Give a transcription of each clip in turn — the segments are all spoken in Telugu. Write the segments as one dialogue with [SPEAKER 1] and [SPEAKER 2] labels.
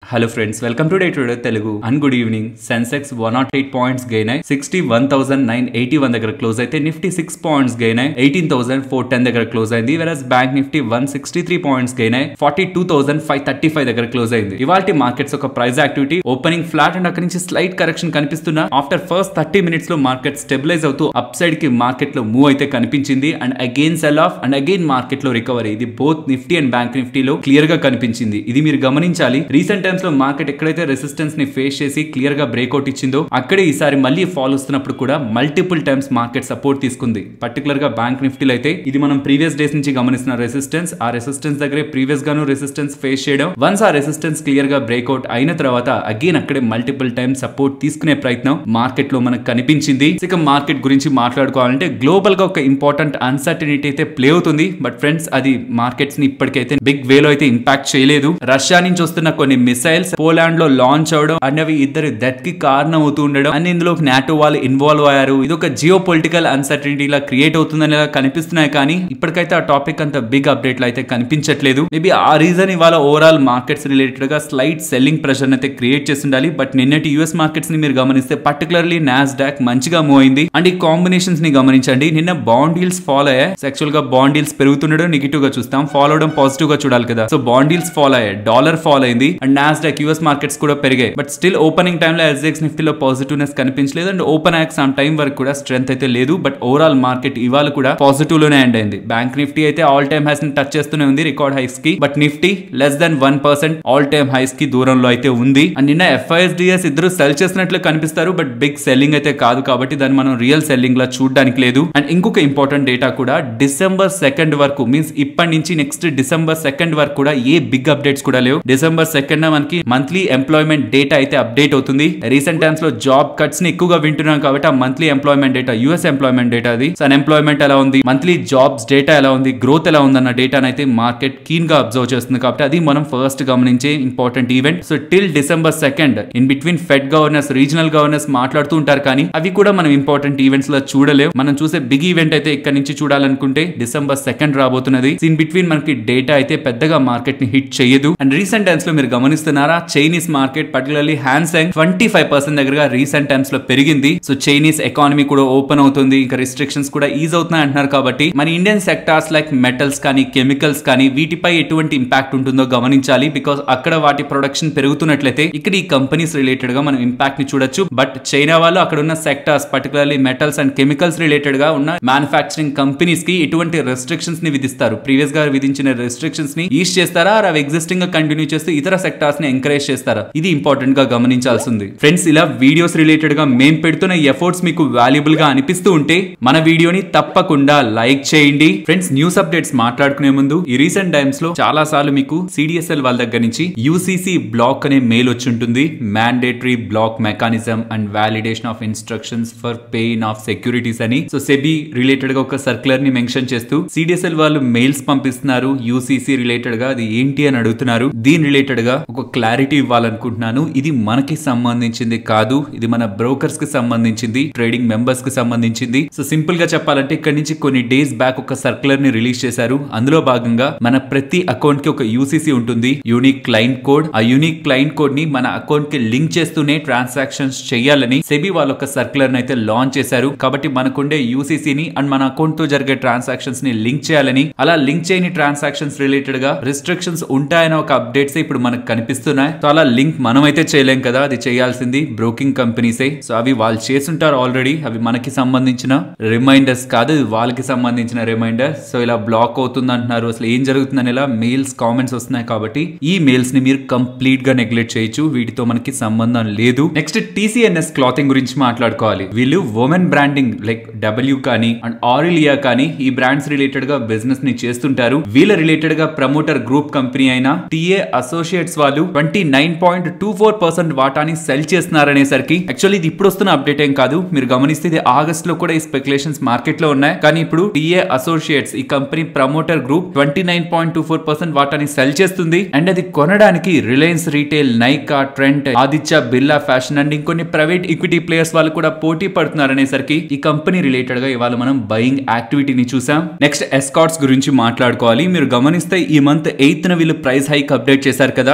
[SPEAKER 1] hello friends welcome today today Telugu and good evening Sensex one naught eight points gain అయి sixty one thousand nine eighty one దగ్గర క్లోజ్ అయితే నిఫ్టీ సిక్స్ పాయింట్స్ గెయిన్ అయి ఎయిటీన్ థౌసండ్ ఫోర్ టెన్ దగ్గర క్లోజ్ అయింది వెరస్ bank Nifty one sixty three points gain అయి forty two thousand five thirty five దగ్గర క్లోజ్ అయింది ఇవాళ మార్కెట్స్ ఒక price activity opening flat and అక్కడి నుంచి స్లైట్ కరెక్షన్ కనిపిస్తున్నా ఆఫ్టర్ ఫస్ట్ థర్టీ మినిట్స్ లో మార్కెట్ స్టెబిలైజ్ అవుతూ అప్ సైడ్ కి మార్కెట్ లో మూవ్ అయితే కనిపించింది and again sell off and again market లో రికవరీ ఇది బోత్ నిఫ్టీ అండ్ బ్యాంక్ నిఫ్టీలో క్లియర్ గా కనిపించింది ఇది మీరు గమనించాలి రీసెంట్ టైమ్స్ లో మార్కెట్ ఎక్కడైతే రెసిస్టెన్స్ ని ఫేస్ చేసి క్లియర్ గా బ్రేక్అవుట్ ఇచ్చిందో అక్కడే ఈసారి మళ్ళీ ఫాల్ వస్తున్నప్పుడు కూడా మల్టిపుల్ టైమ్స్ మార్కెట్ సపోర్ట్ తీసుకుంది పర్టికులర్ గా బ్యాంక్ నిఫ్టీలో అయితే ఇది మనం ప్రీవియస్ డేస్ నుంచి గమనిస్తున్న రెసిస్టెన్స్ ఆ రెసిస్టెన్స్ దగ్గరే ప్రీవియస్ గాను రెసిస్టెన్స్ ఫేస్ చేయడం వన్స్ ఆ రెసిస్టెన్స్ క్లియర్ గా బ్రేక్అవుట్ అయిన తర్వాత అగైన్ అక్కడే మల్టిపుల్ టైమ్ సపోర్ట్ తీసుకునే ప్రయత్నం మార్కెట్ లో మనకు కనిపించింది ఇక మార్కెట్ గురించి మాట్లాడుకోవాలంటే గ్లోబల్ గా ఒక ఇంపార్టెంట్ అన్సర్టనిటీ అయితే ప్లే అవుతుంది బట్ ఫ్రెండ్స్ అది మార్కెట్స్ ని ఇప్పటికైతే బిగ్ వేలో అయితే ఇంపాక్ట్ చేయలేదు రష్యా నుంచి వస్తున్న కొన్ని మిసైల్స్ పోలాండ్ లో లాంచ్ అవడం అండ్ అవి ఇద్దరి డెత్ కి కారణం అవుతూ ఉండడం అండ్ ఇందులో నాటో వాళ్ళు ఇన్వాల్వ్ అయ్యారు ఇది ఒక జియో పొలిటికల్ అన్సర్టనిటీ లా క్రియేట్ అవుతుందని కనిపిస్తున్నాయి కానీ ఇప్పటికైతే ఆ టాపిక్ అంత బిగ్ అప్డేట్ అయితే కనిపించట్లేదు మేబీ ఆ రీజన్ ఇవాళ ఓవరాల్ మార్కెట్స్ రిలేటెడ్ గా స్లైట్ సెల్లింగ్ ప్రెషర్ అయితే క్రియేట్ చేసి ఉండాలి బట్ నిన్నటి యూఎస్ మార్కెట్స్ ని మీరు గమనిస్తే పర్టికులర్లీ నాస్డాక్ మంచిగా మూవ్ అయింది అండ్ ఈ కాంబినేషన్స్ ని గమనించండి నిన్న బాండ్ డీల్స్ ఫాలో అయ్యాయి సెక్చువల్ గా బాండ్ డీల్స్ పెరుగుతుండడం నెగిటివ్ గా చూస్తాం ఫాలో అవడం పాజిటివ్ గా చూడాలి కదా సో బాండ్ డీల్స్ ఫాలో అయ్యాయి డాలర్ ఫాలో అయింది అండ్ నాస్డాక్ యూఎస్ మార్కెట్స్ కూడా పెరిగాయి బట్ స్టిల్ ఓపెనింగ్ టైంలో ఎస్ఎక్స్ నిఫ్టీలో పాజిటివ్నెస్ కనిపించలేదు అండ్ ఓపెన్ యాక్ సమ్ టైం వరకు కూడా స్ట్రెంత్ అయితే లేదు బట్ ఓవరాల్ మార్కెట్ ఇవాళ కూడా పాజిటివ్ లోనే ఎండ్ అయింది బ్యాంక్ నిఫ్టీ అయితే ఆల్ టైమ్ హైస్ ని టచ్ చేస్తూనే ఉంది రికార్డ్ హైస్ కి but Nifty less than one percent all time highs కి దూరంలో అయితే ఉంది అండ్ నిన్న ఎఫ్ఐఎస్డిఎస్ ఇద్దరు సెల్ చేసినట్లు కనిపిస్తారు బట్ బిగ్ సెల్లింగ్ అయితే కాదు కాబట్టి దాన్ని మనం రియల్ సెల్లింగ్ లా చూడడానికి లేదు అండ్ ఇంకొక ఇంపార్టెంట్ డేటా కూడా డిసెంబర్ సెకండ్ వరకు మీన్స్ ఇప్పటి నుంచి నెక్స్ట్ డిసెంబర్ సెకండ్ వరకు కూడా ఏ బిగ్ అప్డేట్స్ కూడా లేవు డిసెంబర్ సెకండ్ మనకి మంత్లీ ఎంప్లాయ్మెంట్ డేటా అయితే అప్డేట్ అవుతుంది రీసెంట్ టైమ్స్ లో జాబ్ కట్స్ ని ఎక్కువగా వింటున్నాం కాబట్టి ఆ monthly employment data US employment data అది సో ఎంప్లాయ్మెంట్ ఎలా ఉంది మంత్లీ జాబ్స్ డేటా ఎలా ఉంది గ్రోత్ ఎలా ఉందన్న డేటా అయితే మార్కెట్ కీన్ గా అబ్జర్వ్ చేస్తుంది కాబట్టి అది మనం ఫస్ట్ గమనించే important event so till December second in between Fed governors regional governors మాట్లాడుతూ ఉంటారు కానీ అవి కూడా మనం ఇంపార్టెంట్ ఈవెంట్స్ లో చూడలేవు మనం చూసే బిగ్ ఈవెంట్ అయితే ఇక్కడ నుంచి చూడాలనుకుంటే డిసెంబర్ సెకండ్ రాబోతున్నది ఇన్ బిట్వీన్ మనకి డేటా అయితే పెద్దగా మార్కెట్ ని హిట్ చేయదు అండ్ రీసెంట్ టైమ్స్ లో మీరు గమనిస్తున్నారా Chinese market particularly Hang Seng twenty five percent దగ్గరగా రీసెంట్ టైమ్స్ లో పెరిగింది సో చైనీస్ ఎకానమీ కూడా ఓపెన్ అవుతుంది ఇంకా రిస్ట్రిక్షన్స్ కూడా ఈజ్ అవుతున్నాయి అంటున్నారు కాబట్టి మన ఇండియన్ సెక్టార్స్ లైక్ మెటల్స్ కానీ కెమికల్స్ కానీ వీటిపై ఎటువంటి ఇంపాక్ట్ ఉంటుందో గమనించాలి బికాస్ అక్కడ వాటి ప్రొడక్షన్ పెరుగుతున్నట్లయితే ఇక్కడ ఈ కంపెనీస్ రిలేటెడ్ గా మనం ఇంపాక్ట్ ని చూడొచ్చు బట్ చైనా వాళ్ళు అక్కడ ఉన్న sectors particularly metals and chemicals related గా ఉన్న మ్యానుఫాక్చరింగ్ కంపెనీస్ కి ఎటువంటి రెస్ట్రిక్షన్స్ ని విధిస్తారు ప్రీవియస్ గా విధించిన రెస్ట్రిక్షన్స్ ని ఈజ్ చేస్తారా అవి ఎగ్జిస్టింగ్ గా కంటిన్యూ చేస్తూ ఇతర సెక్టార్స్ ని ఎంకరేజ్ చేస్తారా ఇది ఇంపార్టెంట్ గా గమనించాల్సింది ఫ్రెండ్స్ ఇలా వీడియోస్ రిలేటెడ్ గా మేం పెడుతున్న ఎఫర్ట్స్ మీకు వాల్యుబుల్ గా అనిపిస్తూ ఉంటే మన వీడియోని తప్పకుండా లైక్ చేయండి ఫ్రెండ్స్ న్యూస్ అప్డేట్స్ మాట్లాడుకునే ముందు ఈ రీసెంట్ టైమ్స్ లో చాలా సార్లు మీకు సిడిఎస్ఎల్ వాళ్ళ దగ్గర నుంచి యూసీసీ బ్లాక్ అనే మెయిల్ వచ్చి ఉంటుంది mandatory block mechanism and validation of instructions for pay in of securities అని సో సెబీ రిలేటెడ్ గా ఒక సర్క్యులర్ ని మెన్షన్ చేస్తూ సిడిఎస్ఎల్ వాళ్ళు మెయిల్స్ పంపిస్తున్నారు యూసీసీ రిలేటెడ్ గా అది ఏంటి అని అడుగుతున్నారు దీని రిలేటెడ్ గా ఒక క్లారిటీ ఇవ్వాలనుకుంటున్నాను ఇది మనకి సంబంధించింది కాదు ఇది మన బ్రోకర్స్ కి సంబంధించింది ట్రేడింగ్ మెంబర్స్ కి సంబంధించింది సో సింపుల్ గా చెప్పాలంటే ఇక్కడ నుంచి కొన్ని డేస్ బ్యాక్ ఒక సర్క్యులర్ ని రిలీజ్ చేశారు అందులో భాగంగా మన ప్రతి అకౌంట్ కి ఒక యూసీసీ ఉంటుంది యూనిక్ క్లయింట్ కోడ్ ఆ యూనిక్ క్లయింట్ కోడ్ ని మన అకౌంట్ కి లింక్ చేస్తూనే ట్రాన్సాక్షన్స్ చేయాలని సెబీ వాళ్ళు ఒక సర్క్యులర్ అయితే లాంచ్ చేశారు కాబట్టి మనకుండే యూసీసీని అండ్ మన అకౌంట్ తో జరిగే ట్రాన్సాక్షన్స్ ని లింక్ చేయాలని అలా లింక్ చేయని ట్రాన్సాక్షన్స్ రిలేటెడ్ గా రిస్ట్రిక్షన్స్ ఉంటాయని ఒక అప్డేట్స్ ఇప్పుడు మనకు కనిపిస్తున్నాయి సో అలా లింక్ మనం అయితే చేయలేం కదా అది చేయాల్సింది బ్రోకింగ్ కంపెనీసే సో అవి వాళ్ళు చేస్తుంటారు ఆల్రెడీ అవి మనకి సంబంధించిన రిమైండర్స్ కాదు ఇది వాళ్ళకి సంబంధించిన రిమైండర్ సో ఇలా బ్లాక్ అవుతుంది అంటున్నారు అసలు ఏం జరుగుతుందని ఇలా మెయిల్స్ కామెంట్స్ వస్తున్నాయి కాబట్టి ఈ మెయిల్స్ ని మీరు కంప్లీట్ గా నెగ్లెక్ట్ చేయొచ్చు వీటితో మనకి సంబంధం లేదు నెక్స్ట్ టీసీఎన్ఎస్ క్లాతింగ్ గురించి మాట్లాడుకోవాలి వీళ్ళు ఉమెన్ బ్రాండింగ్ లైక్ డబ్ల్యూ కానీ అండ్ ఆరిలియా కానీ ఈ బ్రాండ్స్ రిలేటెడ్ గా బిజినెస్ ని చేస్తుంటారు వీళ్ళ రిలేటెడ్ గా ప్రమోటర్ గ్రూప్ కంపెనీ అయిన టీఏ అసోసియేట్స్ వాళ్ళు twenty nine point two four percent వాటాని సెల్ చేస్తున్నారనేసరికి యాక్చువల్లీ ఇది ఇప్పుడు వస్తున్న అప్డేట్ ఏం కాదు మీరు గమనిస్తే ఇది ఆగస్ట్ లో కూడా ఈ స్పెక్యులేషన్స్ మార్కెట్ లో ఉన్నాయి కానీ ఇప్పుడు టీఏ అసోసియేట్స్ ఈ company promoter group twenty nine point two four percent వాటాని సెల్ చేస్తుంది అండ్ అది కొనడానికి Reliance retail Nykaa Trent Aditya Birla fashion and ఇంకొన్ని ప్రైవేట్ ఈక్విటీ ప్లేయర్స్ వాళ్ళు కూడా పోటీ పడుతున్నారనేసరికి ఈ కంపెనీ రిలేటెడ్ గా ఇవాళ మనం బయింగ్ యాక్టివిటీని చూసాం నెక్స్ట్ ఎస్కాట్స్ గురించి మాట్లాడుకోవాలి మీరు గమనిస్తే ఈ మంత్ ఎయిత్ న వీళ్ళు ప్రైస్ హైక్ అప్డేట్ చేశారు కదా అగ్రికల్చర్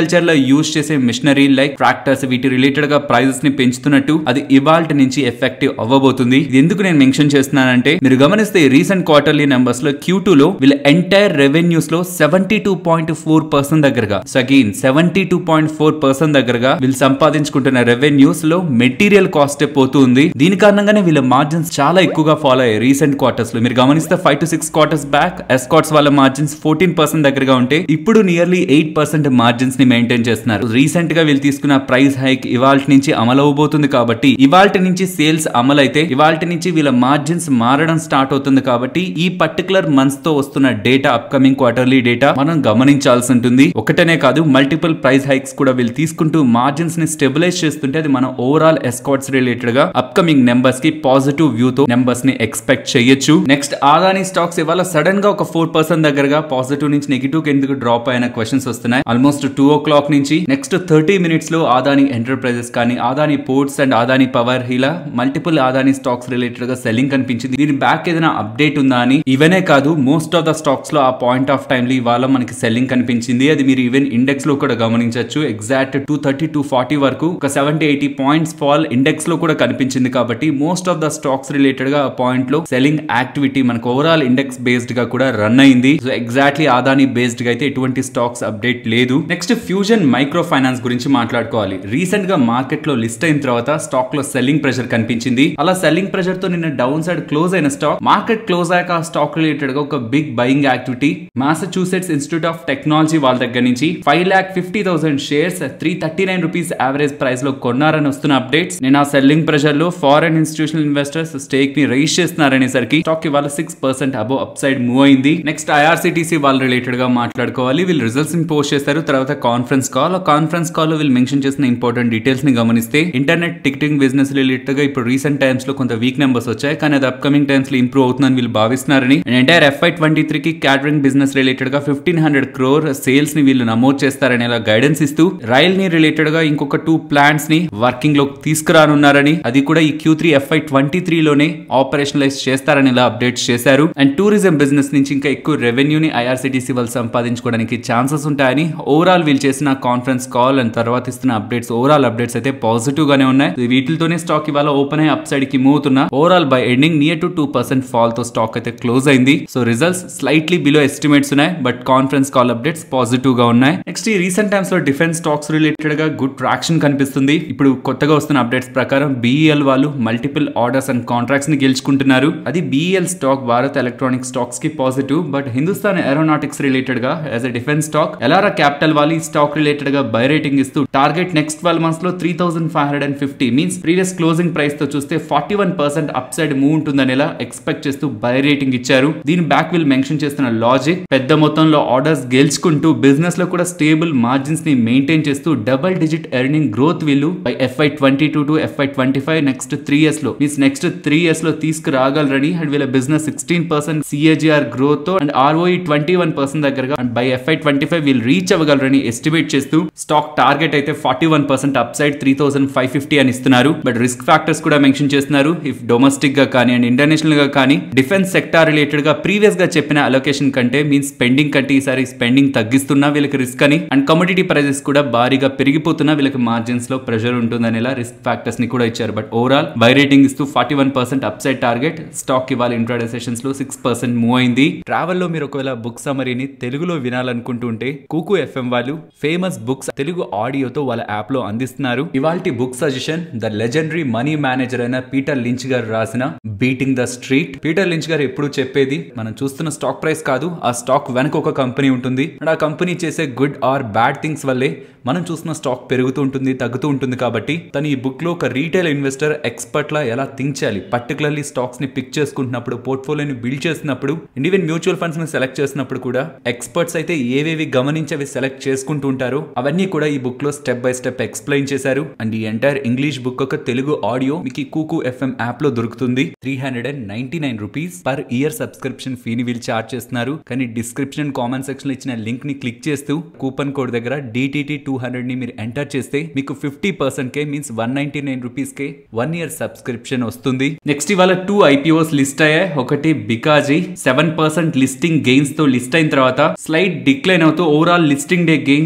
[SPEAKER 1] అగ్రికల్చర్ లో యూజ్ చేసే మిషనరీ లైక్ ట్రాక్టర్స్ వీటి రిలేటెడ్ గా ప్రైజెస్ ని పెంచుతున్నట్టు అది ఇవాల్టి నుంచి ఎఫెక్టివ్ అవ్వబోతుంది ఇది ఎందుకు నేను మెన్షన్ చేస్తున్నానంటే మీరు గమనిస్తే రీసెంట్ క్వార్టర్లీ నెంబర్స్ లో క్యూ టూ లో వీళ్ళ ఎంటైర్ రెవెన్యూస్ లో seventy two point four percent దగ్గరగా so again seventy two point four percent దగ్గరగా వీళ్ళు సంపాదించుకుంటున్న రెవెన్యూస్ లో మెటీరియల్ కాస్ట్ పోతుంది దీని కారణంగానే వీళ్ళ మార్జిన్స్ చాలా ఎక్కువగా ఫాలో అయ్యాయి రీసెంట్ క్వార్టర్స్ లో మీరు గమనిస్తే five to six quarters back Escorts వాళ్ళ మార్జిన్స్ ఫోర్టీన్ పర్సెంట్ దగ్గరగా ఉంటే ఇప్పుడు నియర్లీ ఎయిట్ పర్సెంట్ మార్జిన్స్ ని మెయింటైన్ చేస్తున్నారు రీసెంట్ గా వీళ్ళు తీసుకున్న ప్రైస్ హైక్ ఇవాల్టి నుంచి అమలు అవబోతుంది కాబట్టి ఇవాల్టి నుంచి సేల్స్ అమలైతే ఇవాల్టి నుంచి వీళ్ళ మార్జిన్స్ మారడం స్టార్ట్ అవుతుంది కాబట్టి ఈ పర్టికులర్ మంత్స్ తో వస్తున్న డేటా అప్కమింగ్ క్వార్టర్లీ డేటా మనం గమనించాల్సి ఉంటుంది ఒకటనే కాదు మల్టిపుల్ ప్రైస్ హైక్స్ కూడా వీళ్ళు తీసుకుంటూ మార్జిన్స్ ని స్టెబిలైజ్ చేస్తుంటే అది మన ఓవరాల్ ఎస్కాట్స్ రిలేటెడ్ గా అప్కమింగ్ నెంబర్స్ కి పాజిటివ్ వ్యూ తో నెంబర్స్ ని ఎక్స్పెక్ట్ చేయొచ్చు నెక్స్ట్ ఆదాని స్టాక్స్ ఇవాళ సడన్ గా ఒక ఫోర్ పర్సెంట్ దగ్గరగా పాజిటివ్ నుంచి నెగిటివ్ కి ఎందుకు డ్రాప్ అయిన క్వశ్చన్స్ వస్తున్నాయి ఆల్మోస్ట్ టూ ఓ క్లాక్ నుంచి నెక్స్ట్ థర్టీ మినిట్స్ లో ఆదాని ఎంటర్ప్రైజెస్ కానీ Adani Ports and Adani Power ఇలా మల్టిపుల్ ఆదాని స్టాక్స్ రిలేటెడ్ గా సెల్లింగ్ కనిపించింది దీని బ్యాక్ ఏదైనా అప్డేట్ ఉందా అని ఇవనే కాదు మోస్ట్ ఆఫ్ ద స్టాక్స్ లో ఆ పాయింట్ ఆఫ్ టైమ్ లో ఇవాళ మనకి సెల్లింగ్ కనిపించింది అది మీరు ఈవెన్ ఇండెక్స్ లో కూడా గమనించవచ్చు exact two thirty to forty వరకు ఒక seventy eighty points fall index లో కూడా కనిపించింది కాబట్టి most of the stocks related గా ఆ పాయింట్ లో సెల్లింగ్ యాక్టివిటీ మనకు ఓవరాల్ ఇండెక్స్ బేస్డ్ గా కూడా రన్ అయింది సో ఎగ్జాక్ట్లీ ఆదాని బేస్డ్ గా అయితే ఎటువంటి స్టాక్స్ అప్డేట్ లేదు నెక్స్ట్ ఫ్యూజన్ మైక్రో ఫైనాన్స్ గురించి మాట్లాడుకోవాలి రీసెంట్ గా మార్కెట్ లో లిస్ట్ అయిన తర్వాత స్టాక్ లో సెల్లింగ్ ప్రెషర్ కనిపించింది అలా సెల్లింగ్ ప్రెషర్ తో నిన్న డౌన్ సైడ్ క్లోజ్ అయిన స్టాక్ మార్కెట్ క్లోజ్ అయ్యాక ఆ స్టాక్ రిలేటెడ్ గా ఒక big buying activity Massachusetts Institute of Technology వాళ్ళ దగ్గర నుంచి five lakh fifty thousand shares three thirty nine rupees average price లో కొన్నారని వస్తున్న అప్డేట్స్ నేను ఆ సెల్లింగ్ ప్రెషర్ లో ఫారెన్ ఇన్స్టిట్యూషనల్ ఇన్వెస్టర్స్ స్టేక్ ని రైజ్ చేస్తున్నారనేసరికి స్టాక్ ఇవాళ six percent above upside move అయింది నెక్స్ట్ ఐఆర్సిటీసీ వాళ్ళ రిలేటెడ్ గా మాట్లాడుకోవాలి వీళ్ళు రిజల్ట్స్ ని పోస్ట్ చేస్తారు తర్వాత కాన్ఫరెన్స్ కాల్ ఆ కాన్ఫరెన్స్ కాల్ లో వీళ్ళు మెన్షన్ చేసిన ఇంపార్టెంట్ డీటెయిల్స్ ని గమనిస్తే ఇంటర్నెట్ టికెటింగ్ బిజినెస్ రిలేటెడ్ గా ఇప్పుడు రీసెంట్ టైమ్స్ లో కొంత వీక్ నెంబర్స్ వచ్చాయి కానీ అది అప్కమింగ్ టైమ్స్ లో ఇంప్రూవ్ అవుతుందని వీళ్ళు భావిస్తున్నారని ఎంటైర్ ఎఫ్ఐ ట్వంటీ త్రీ కి క్యాటరింగ్ బిజినెస్ రిలేటెడ్ గా ఫిఫ్టీన్ హండ్రెడ్ క్రోర్ సేల్స్ ని వీళ్ళు నమోదు చేస్తారని ఇలా గైడెన్స్ ఇస్తూ రైల్ ని రిలేటెడ్ గా ఇంకొక టూ ప్లాంట్స్ ని వర్కింగ్ లో తీసుకురానున్నారని అది కూడా ఈ Q three FY twenty three లోనే ఆపరేషనలైజ్ చేస్తారని ఇలా అప్డేట్స్ చేశారు అండ్ టూరిజం బిజినెస్ నుంచి ఇంకా ఎక్కువ రెవెన్యూని ఐఆర్సిటీసీ వాళ్ళు సంపాదించుకోవడానికి ఛాన్సెస్ ఉంటాయని ఓవరాల్ వీళ్ళు చేసిన కాన్ఫరెన్స్ కాల్ అండ్ తర్వాత ఇస్తున్న అప్డేట్స్ ఓవరాల్ అప్డేట్స్ అయితే పాజిటివ్ గానే ఉన్నాయి వీటితోనే స్టాక్ ఇవాళ ఓపెన్ అయ్యి అప్ సైడ్ కి మూవ్ అవుతున్నా overall by ending near to two percent fall తో స్టాక్ అయితే క్లోజ్ అయింది so results slightly below estimates ఉన్నాయి but conference call updates positive గా ఉన్నాయి నెక్స్ట్ ఈ రీసెంట్ టైమ్స్ లో డిఫెన్స్ స్టాక్స్ రిలేటెడ్ గా గుడ్ ట్రాక్షన్ కనిపిస్తుంది ఇప్పుడు కొత్తగా వస్తున్న అప్డేట్స్ ప్రకారం బీఈఎల్ వాళ్ళు మల్టిపుల్ ఆర్డర్స్ అండ్ కాంట్రాక్ట్స్ ని గెలుచుకుంటున్నారు అది BEL stock Bharat Electronic stocks కి positive but Hindustan Aeronautics related గా as a defence stock Elara Capital వాళ్ళు ఈ స్టాక్ రిలేటెడ్ గా బై రేటింగ్ ఇస్తూ టార్గెట్ నెక్స్ట్ ట్వెల్వ్ మంత్స్ లో three thousand five hundred and fifty means previous closing price తో చూస్తే forty one percent upside move ఉంటుందని ఎలా ఎక్స్పెక్ట్ చేస్తూ బై రేటింగ్ ఇచ్చారు దీని బ్యాక్ విల్ మెన్షన్ చేస్తున్న లాజిక్ పెద్ద మొత్తంలో ఆర్డర్స్ గెలుచుకుంటూ బిజినెస్ లో కూడా స్టేబుల్ మార్జిన్స్ ని మెయింటైన్ చేస్తూ డబల్ డిజిట్ ఎర్నింగ్ గ్రోత్ వీళ్ళు by FY twenty two to FY twenty five next three years లో మీన్స్ నెక్స్ట్ త్రీ ఇయర్స్ లో తీసుకురాగలరని అండ్ వీళ్ళ business sixteen percent CAGR growth తో and ROE twenty one percent దగ్గరగా and by FY twenty five వీళ్ళు రీచ్ అవ్వగలరని ఎస్టిమేట్ చేస్తూ స్టాక్ టార్గెట్ అయితే forty one percent upside three thousand five fifty అని ఇస్తున్నారు బట్ రిస్క్ ఫ్యాక్టర్స్ కూడా మెన్షన్ చేస్తున్నారు ఇఫ్ డొమెస్టిక్ గా కానీ అండ్ ఇంటర్నేషనల్ గా కానీ డిఫెన్స్ సెక్టార్ రిలేటెడ్ గా ప్రీవియస్ గా చెప్పిన అలొకేషన్ కంటే మీన్స్ స్పెండింగ్ కంటే ఈసారి స్పెండింగ్ తగ్గిస్తున్నా వీళ్ళకి రిస్క్ అని అండ్ కమోడిటీ ప్రైజెస్ కూడా భారీగా పెరిగిపోతున్నా వీళ్ళకి మార్జిన్స్ లో ప్రెషర్ ఉంటుందని ఇలా రిస్క్ ఫ్యాక్టర్స్ ని కూడా ఇచ్చారు బట్ ఓవరాల్ బై రేటింగ్ ఇస్తూ forty one percent upside target stock ఇవాళ ఇంట్రాడే సెషన్స్ లో సిక్స్ పర్సెంట్ మూవ్ అయింది ట్రావెల్ లో మీరు ఒకవేళ బుక్ సమరీని తెలుగులో వినాలనుకుంటుంటే కూకు ఎఫ్ఎం వాళ్ళు ఫేమస్ బుక్స్ తెలుగు ఆడియోతో వాళ్ళ యాప్ లో అందిస్తున్నారు ఇవాల్టి book suggestion the legendary money manager అయిన పీటర్ లించ్ గారు రాసిన beating the street Peter Lynch గారు ఎప్పుడు చెప్పేది మనం చూస్తున్న స్టాక్ ప్రైస్ కాదు ఆ స్టాక్ వెనక ఒక కంపెనీ ఉంటుంది అండ్ ఆ కంపెనీ చేసే గుడ్ ఆర్ బ్యాడ్ థింగ్స్ వల్లే మనం చూస్తున్న స్టాక్ పెరుగుతూ ఉంటుంది తగ్గుతూ ఉంటుంది కాబట్టి తను ఈ బుక్ లో ఒక రీటైల్ ఇన్వెస్టర్ ఎక్స్పర్ట్ లా ఎలా థింక్ చేయాలి పర్టికులర్లీ స్టాక్స్ ని పిక్ చేసుకుంటున్నప్పుడు పోర్ట్ఫోలియోని బిల్డ్ చేసినప్పుడు అండ్ ఈవెన్ మ్యూచువల్ ఫండ్స్ ని సెలెక్ట్ చేసినప్పుడు కూడా ఎక్స్పర్ట్స్ అయితే ఏవేవి గమనించి అవి సెలెక్ట్ చేసుకుంటూ ఉంటారో అవన్నీ కూడా ఈ బుక్ లో స్టెప్ బై స్టెప్ ఎక్స్ప్లెయిన్ చేశారు అండ్ ఈ ఎంటైర్ ఇంగ్లీష్ బుక్ ఒక తెలుగు ఆడియో మీకు ఈ కూకు ఎఫ్ఎం యాప్ లో దొరుకుతుంది three hundred and ninety nine rupees per year subscription ఫీని వీళ్ళు చార్జ్ చేస్తున్నారు కానీ డిస్క్రిప్షన్ కామెంట్ సెక్షన్ లో ఇచ్చిన లింక్ ని క్లిక్ చేస్తూ కూపన్ కోడ్ దగ్గర డిటిటి టూ హండ్రెడ్ ని మీరు ఎంటర్ చేస్తే మీకు ఫిఫ్టీ పర్సెంట్ కే means one ninety nine rupees కే వన్ ఇయర్ సబ్స్క్రిప్షన్ వస్తుంది నెక్స్ట్ ఇవాళ టూ ఐపీఓస్ లిస్ట్ అయ్యాయి ఒకటి Bikaji seven percent listing gains తో లిస్ట్ అయిన తర్వాత స్లైట్ డిక్లైన్ అవుతూ overall listing day gains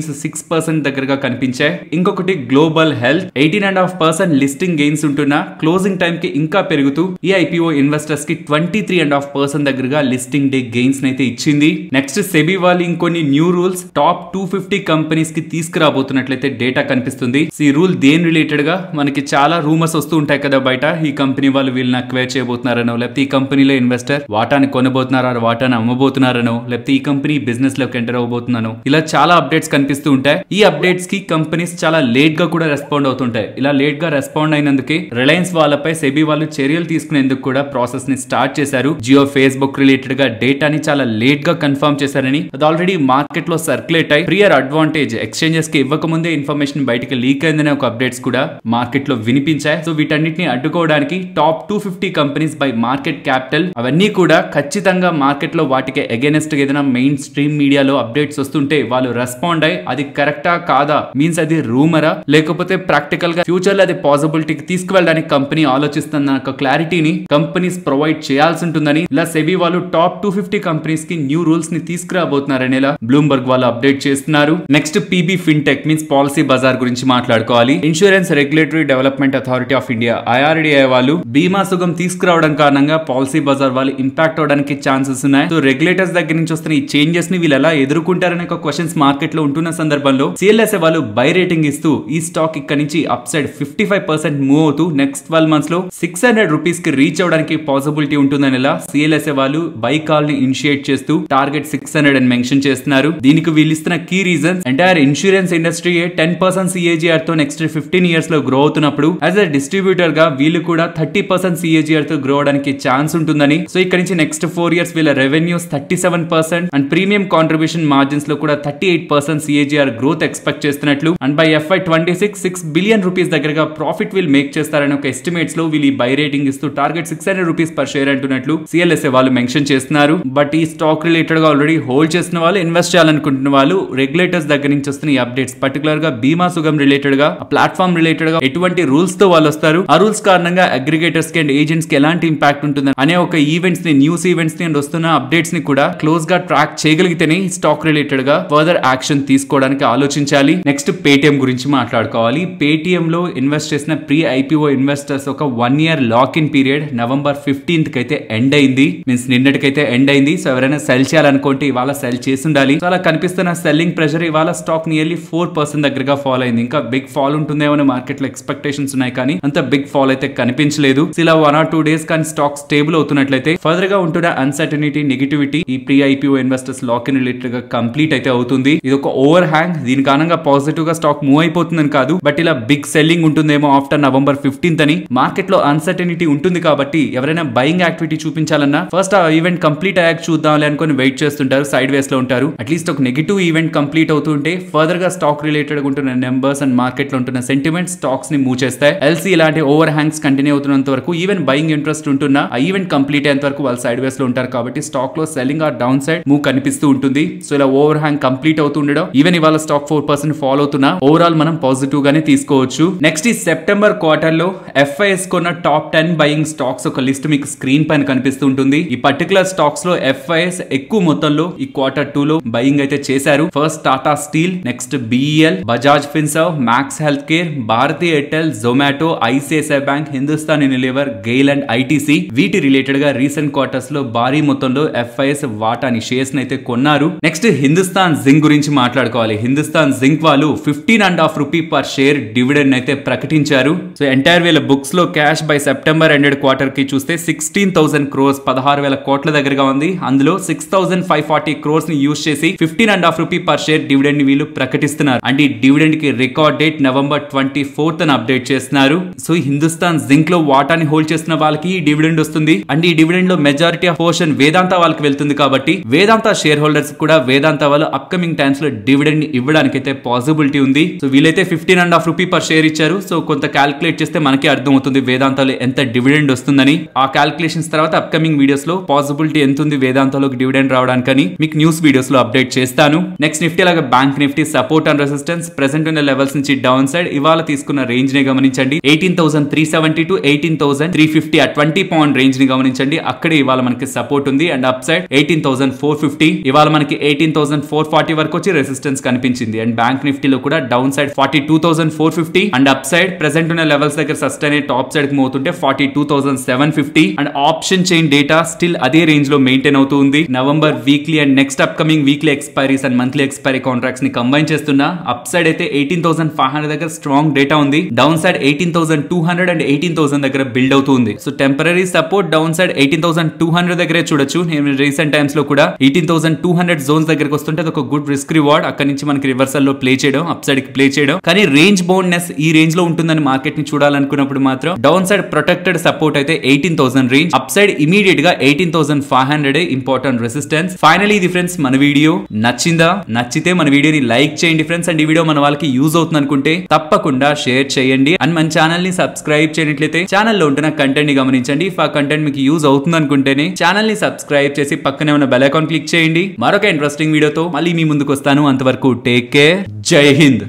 [SPEAKER 1] gains six percent దగ్గరగా కనిపించాయి ఇంకొకటి Global Health eighteen and half percent listing gains ఉంటున్న క్లోజింగ్ టైం కి ఇంకా పెరుగుతూ ఈ ఐపీఓ ఇన్వెస్టర్స్ కి twenty three and half percent దగ్గరగా లిస్టింగ్ డే గెయిన్స్ అయితే ఇచ్చింది నెక్స్ట్ సెబీ వాళ్ళు ఇంకొన్ని new rules top two fifty companies కి తీసుకురాబోతున్నట్లయితే డేటా కనిపిస్తుంది ఈ రూల్ దేని రిలేటెడ్ గా మనకి చాలా రూమర్స్ వస్తూ ఉంటాయి కదా బయట ఈ కంపెనీ వాళ్ళు వీళ్ళని అక్వైర్ చేయబోతున్నారనో లేకపోతే ఈ కంపెనీలో ఇన్వెస్టర్ వాటాని కొనబోతున్నారా వాటాని అమ్మబోతున్నారనో లేకపోతే ఈ కంపెనీ బిజినెస్ లోకి ఎంటర్ అవబోతున్నాను ఇలా చాలా అప్డేట్స్ కనిపిస్తూ ఉంటాయి ఈ అప్డేట్స్ కి కంపెనీస్ చాలా లేట్ గా కూడా రెస్పాండ్ అవుతుంటాయి ఇలా లేట్ గా రెస్పాండ్ అయినందుకే రిలయన్స్ వాళ్ళపై సెబీ వాళ్ళు చర్యలు తీసుకునేందుకు కూడా ప్రాసెస్ ని స్టార్ట్ చేశారు జియో ఫేస్బుక్ రిలేటెడ్ గా డేటాని చాలా లేట్ గా కన్ఫర్మ్ చేశారని అది ఆల్రెడీ మార్కెట్ లో సర్క్యులేట్ అయి ప్రియర్ అడ్వాంటేజ్ ఎక్స్చేంజెస్ కి ఇవ్వకముందే ఇన్ఫర్మేషన్ బయటకి లీక్ అయిందనే ఒక అప్డేట్స్ కూడా మార్కెట్ లో వినిపించాయి సో వీటన్నిటిని అడ్డుకోవడానికి top two fifty companies by market capital అవన్నీ కూడా ఖచ్చితంగా మార్కెట్ లో వాటికి అగేనెస్ట్ ఏదైనా మెయిన్ స్ట్రీమ్ మీడియాలో అప్డేట్స్ వస్తుంటే వాళ్ళు రెస్పాండ్ అయ్యి అది కరెక్టా కాదా మీన్స్ అది రూమరా లేకపోతే ప్రాక్టికల్ గా ఫ్యూచర్ లో అది పాసిబిలిటీకి తీసుకువెళ్ళడానికి కంపెనీ ఆలోచిస్తున్న ఒక క్లారిటీని కంపెనీస్ ప్రొవైడ్ చేయాల్సి ఉంటుందని ఇలా సెబీ వాళ్ళు టాప్ టూ ఫిఫ్టీ కంపెనీస్ కి న్యూ రూల్స్ ని తీసుకురాబోతున్నారని ఇలా బ్లూంబర్గ్ వాళ్ళు అప్డేట్ చేస్తున్నారు నెక్స్ట్ పీబీ ఫిన్టెక్ మీన్స్ పాలసీ బజార్ గురించి మాట్లాడుకోవాలి insurance regulatory development authority of India IRDAI వాళ్ళు బీమా సుగం తీసుకురావడం కారణంగా పాలసీ బజార్ వాళ్ళు ఇంపాక్ట్ అవడానికి ఛాన్సెస్ ఉన్నాయి సో రెగ్యులేటర్స్ దగ్గర నుంచి వస్తున్న ఈ చేంజెస్ ని వీళ్ళు ఎలా ఎదుర్కొంటారనే ఒక క్వశ్చన్స్ మార్కెట్ లో ఉంటున్న సందర్భంలో సిఎల్ఎస్ఏ వాళ్ళు బై రేటింగ్ ఇస్తూ ఈ స్టాక్ ఇక్కడ నుంచి upside fifty five percent move అవుతూ నెక్స్ట్ ట్వెల్వ్ మంత్స్ లో సిక్స్ హండ్రెడ్ రూపీస్ కి రీచ్ అవడానికి పాసిబిలిటీ ఉంటుందని ఇలా సిఎల్ఎస్ఏ వాళ్ళు బై కాల్ ని ఇనిషియేట్ చేస్తూ టార్గెట్ సిక్స్ హండ్రెడ్ అని మెన్షన్ చేస్తున్నారు దీనికి వీళ్ళు ఇస్తున్న key reasons entire insurance industry ten percent CAGR తో నెక్స్ట్ ఫిఫ్టీన్ ఇయర్స్ లో గ్రో అవుతున్నప్పుడు యాజ్ అ డిస్ట్రిబ్యూటర్ గా వీళ్ళు కూడా థర్టీ పర్సెంట్ సిఏజిఆర్ తో గ్రో అవడానికి ఛాన్స్ ఉంటుందని సో ఇక్కడ నుంచి నెక్స్ట్ ఫోర్ ఇయర్స్ వీళ్ళ revenues thirty seven percent and premium contribution margins లో కూడా thirty eight percent CAGR growth expect చేస్తున్నట్లు and by FY twenty six six billion rupees దగ్గరగా ప్రాఫిట్ వీల్ మేక్ చేస్తారని ఒక ఎస్టిమేట్స్ లో వీళ్ళు బై రేటింగ్ ఇస్తూ target six hundred rupees per share అంటున్నట్లు సిఎల్ఎస్ఏ వాళ్ళు మెన్షన్ చేస్తున్నారు బట్ ఈ స్టాక్ రిలేటెడ్ గా ఆల్రెడీ హోల్డ్ చేసిన వాళ్ళు ఇన్వెస్ట్ చేయాలనుకుంటున్న వాళ్ళు రెగ్యులేటర్స్ దగ్గర నుంచి వస్తున్న ఈ అప్డేట్స్ పర్టికులర్ గా బీమా సుగం రిలేటెడ్ గా ప్లాట్ఫామ్ రిలేటెడ్ గా ఎటువంటి రూల్స్ తో వాళ్ళు వస్తారు ఆ రూల్స్ కారణంగా అగ్రిగేటర్స్ కి అండ్ ఏజెంట్స్ కి ఎలాంటి ఇంపాక్ట్ ఉంటుంది అనే ఒక ఈవెంట్స్ ని న్యూస్ ఈవెంట్స్ ని అండ్ వస్తున్న అప్డేట్స్ ని కూడా క్లోజ్ గా ట్రాక్ చేయగలిగితేనే ఈ స్టాక్ రిలేటెడ్ గా ఫర్దర్ యాక్షన్ తీసుకోవడానికి ఆలోచించాలి నెక్స్ట్ పేటిఎం గురించి మాట్లాడుకోవాలి పేటిఎం లో ఇన్వెస్ట్ చేసిన ప్రీ ఐపీఓ ఇన్వెస్టర్స్ ఒక one year lock in period November fifteenth కి అయితే ఎండ్ అయింది మీన్స్ నిన్నటికైతే ఎండ్ అయింది సో ఎవరైనా సెల్ చేయాలనుకుంటే ఇవాళ సెల్ చేసి ఉండాలి సో అలా కనిపిస్తున్న సెల్లింగ్ ప్రెషర్ ఇవాళ స్టాక్ నియర్లీ ఫోర్ పర్సెంట్ దగ్గరగా ఫాల్ అయింది ఇంకా బిగ్ ఫాల్ ఉంటుందేమో అని మార్కెట్ లో ఎక్స్పెక్టేషన్స్ ఉన్నాయి కానీ అంత బిగ్ ఫాల్ అయితే కనిపించలేదు సో ఇలా వన్ ఆర్ టూ డేస్ కానీ స్టాక్ స్టేబుల్ అవుతున్నట్లయితే ఫర్దర్ గా ఉంటున్న అన్సర్టనిటీ నెగిటివిటీ ఈ pre IPO investors lock in related గా కంప్లీట్ అయితే అవుతుంది ఇది ఒక ఓవర్ హ్యాంగ్ దీని కారణంగా పాజిటివ్ గా స్టాక్ మూవ్ అయిపోతుందని కాదు బట్ ఇలా బిగ్ సెల్లింగ్ ఉంటుందేమో ఆఫ్టర్ నవంబర్ ఫిఫ్టీన్త్ అని మార్కెట్ లో అన్సర్టనిటీ ఉంటుంది కాబట్టి ఎవరైనా బయింగ్ యాక్టివిటీ చూపించాలన్నా ఫస్ట్ ఆ ఈవెంట్ కంప్లీట్ అయ్యాక చూద్దాం అనుకొని వెయిట్ చేస్తుంటారు సైడ్ వేస్ లో ఉంటారు అట్లీస్ట్ ఒక నెగిటివ్ ఈవెంట్ కంప్లీట్ అవుతుంటే ఫర్దర్ గా స్టాక్ రిలేటెడ్ ఉంటున్న నెంబర్స్ అండ్ మార్కెట్ లో ఉంటున్న సెంటిమెంట్ స్టాక్స్ ని మూవ్ చేస్తాయి ఎల్సీ ఇలాంటి ఓవర్ హ్యాంగ్స్ కంటిన్యూ అవుతున్నంత వరకు ఈవెన్ బయింగ్ ఇంట్రెస్ట్ ఉంటున్న ఆ ఈవెంట్ కంప్లీట్ అయ్యేంత వరకు వాళ్ళు సైడ్ వేస్ లో ఉంటారు కాబట్టి స్టాక్ లో selling or downside move కనిపిస్తూ ఉంటుంది సో ఇలా ఓవర్ హ్యాంగ్ కంప్లీట్ అవుతుండడం ఈవెన్ ఇవాళ స్టాక్ ఫోర్ పర్సెంట్ ఫాలో అవుతున్నా ఓవరాల్ మనం పాజిటివ్ గానే తీసుకోవచ్చు నెక్స్ట్ ఈ సెప్టెంబర్ క్వార్టర్ లో ఎఫ్ఐఎస్ కొన్న టాప్ టెన్ బయింగ్ స్టాక్స్ ఒక లిస్ట్ మీకు స్క్రీన్ పైన కనిపిస్తూ ఉంటుంది ఈ పర్టికులర్ స్టాక్స్ లో ఎఫ్ఐఎస్ ఎక్కువ మొత్తంలో ఈ క్వార్టర్ టూ లో బయింగ్ అయితే చేశారు first Tata Steel next BEL Bajaj Finserv Max Health Care Bharti Airtel Zomato ICICI bank Hindustan Unilever GAIL and ITC వీటి రిలేటెడ్ గా రీసెంట్ క్వార్టర్స్ లో భారీ మొత్తంలో ఎఫ్ఐఎస్ వాటాని షేర్స్ అయితే కొన్నారు నెక్స్ట్ హిందుస్థాన్ జింక్ గురించి మాట్లాడుకోవాలి హిందుస్థాన్ జింక్ వాళ్ళు fifteen and half rupee per share dividend అయితే ప్రకటించారు సో ఎంటైర్ వీళ్ళ బుక్స్ లో cash by September ended quarter కి చూస్తే సిక్స్టీన్ థౌసండ్ క్రోర్స్ పదహారు వేల కోట్ల దగ్గరగా ఉంది అందులో six thousand five forty crores ని యూస్ చేసి fifteen and half rupee per share dividend ని వీళ్ళు ప్రకటిస్తున్నారు అండ్ ఈ డివిడెండ్ కి record date November twenty fourth అని అప్డేట్ చేస్తున్నారు సో ఈ హిందుస్థాన్ జింక్ లో వాటాని హోల్డ్ చేస్తున్న వాళ్ళకి ఈ డివిడెండ్ వస్తుంది అండ్ ఈ డివిడెండ్ లో మెజారిటీ ఆఫ్ పోర్షన్ వేదాంత వాళ్ళకి వెళ్తుంది కాబట్టి వేదాంత షేర్ హోల్డర్స్ కూడా వేదాంత వాళ్ళు అప్కమింగ్ టైమ్స్ లో డివిడెండ్ ని ఇవ్వడానికి అయితే పాసిబిలిటీ ఉంది సో వీళ్ళైతే fifteen and half rupee per share ఇచ్చారు సో కొంత క్యాల్కులేట్ చేస్తే మనకి అర్థం అవుతుంది వేదాంతలో ఎంత డివిడెండ్ వస్తుందని ఆ క్యాల్కులేషన్స్ తర్వాత అప్కమింగ్ వీడియోస్ లో పాసిబిలిటీ ఎంత ఉంది వేదాంతలోకి డివిడెండ్ రావడానికని మీకు న్యూస్ వీడియోస్ లో అప్డేట్ చేస్తాను నెక్స్ట్ నిఫ్టీ అలాగే bank Nifty support and resistance present ఉన్న లెవెల్స్ నుంచి డౌన్ సైడ్ ఇవాళ తీసుకున్న రేంజ్ ని గమనించండి eighteen thousand three seventy to eighteen thousand three fifty ఆ ట్వంటీ పాయింట్ రేంజ్ ని గమనించండి అక్కడే ఇవాళ మనకి సపోర్ట్ ఉంది and up side eighteen thousand four fifty ఇవాళ మనకి ఎయిటీన్ థౌసండ్ ఫోర్ ఫార్టీ వరకు వచ్చి రెసిస్టెన్స్ రెసిస్టెన్స్ కనిపించింది అండ్ బ్యాంక్ నిఫ్టీలో కూడా down side forty two thousand four fifty and up side present ఉన్న లెవెల్స్ దగ్గర సస్టైన్ అయ్యి టాప్ సైడ్ కి మోతుంటే forty two thousand seven fifty and option chain data still అదే రేంజ్ లో మెయింటైన్ అవుతుంది November weekly and next upcoming weekly expiries and monthly expiry contracts ని కంబైన్ చేస్తున్నా అప్ సైడ్ అయితే ఎయిటీన్ థౌసండ్ ఫైవ్ హండ్రెడ్ దగ్గర స్ట్రాంగ్ డేటా ఉంది down side eighteen thousand two hundred and eighteen thousand దగ్గర బిల్డ్ అవుతుంది so temporary support down side eighteen thousand two hundred దగ్గరే చూడొచ్చు నేను రీసెంట్ టైమ్స్ లో కూడా eighteen thousand two hundred zones దగ్గరకు వస్తుంటే అది ఒక గుడ్ రిస్క్ రివార్డ్ అక్కడ నుంచి మనకి రివర్సల్ లో ప్లే చేయడం అప్ సైడ్ కి ప్లే చేయడం కానీ రేంజ్ బౌండ్నెస్ ఈ రేంజ్ లో ఉంటుందని మార్కెట్ ని చూడాలనుకున్నప్పుడు మాత్రం డౌన్ సైడ్ ప్రొటెక్టెడ్ సపోర్ట్ అయితే eighteen thousand range up side immediate గా eighteen thousand five hundred important resistance finally ఇది ఫ్రెండ్స్ మన వీడియో నచ్చిందా నచ్చితే మన వీడియోని లైక్ చేయండి ఫ్రెండ్స్ అండ్ ఈ వీడియో మన వాళ్ళకి యూజ్ అవుతుంది అనుకుంటే తప్పకుండా షేర్ చేయండి అండ్ మన ఛానల్ ని సబ్స్క్రైబ్ చేయనట్లయితే ఛానల్లో ఉంటున్న కంటెంట్ ని గమనించండి ఇఫ్ ఆ కంటెంట్ మీకు యూజ్ అవుతుంది అనుకుంటేనే ఛానల్ ని సబ్స్క్రైబ్ చేసి పక్కనే ఉన్న బెల్ ఐకాన్ క్లిక్ చేయండి మరొక ఇంట్రెస్టింగ్ వీడియోతో మళ్ళీ మీ ముందుకు వస్తాను అంతవరకు టేక్ కేర్ జై హింద్